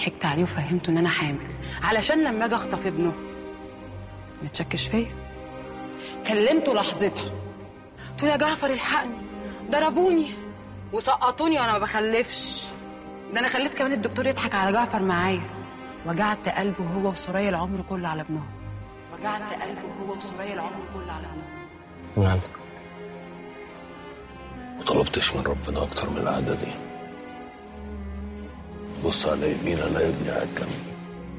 ضحكت عليه وفهمته ان انا حامل علشان لما اجي اخطف ابنه ما تشكش فيا كلمته لحظتها قلت له يا جعفر الحقني ضربوني وسقطوني وانا ما بخلفش ده انا خليت كمان الدكتور يضحك على جعفر معايا وجعت قلبه هو وسوريا العمر كله على ابنهم وجعت قلبه هو وسوريا العمر كله على ابنهم من عندك ما طلبتش من ربنا اكتر من القعده دي بص على يمين الاقي ابني قاعد جنبي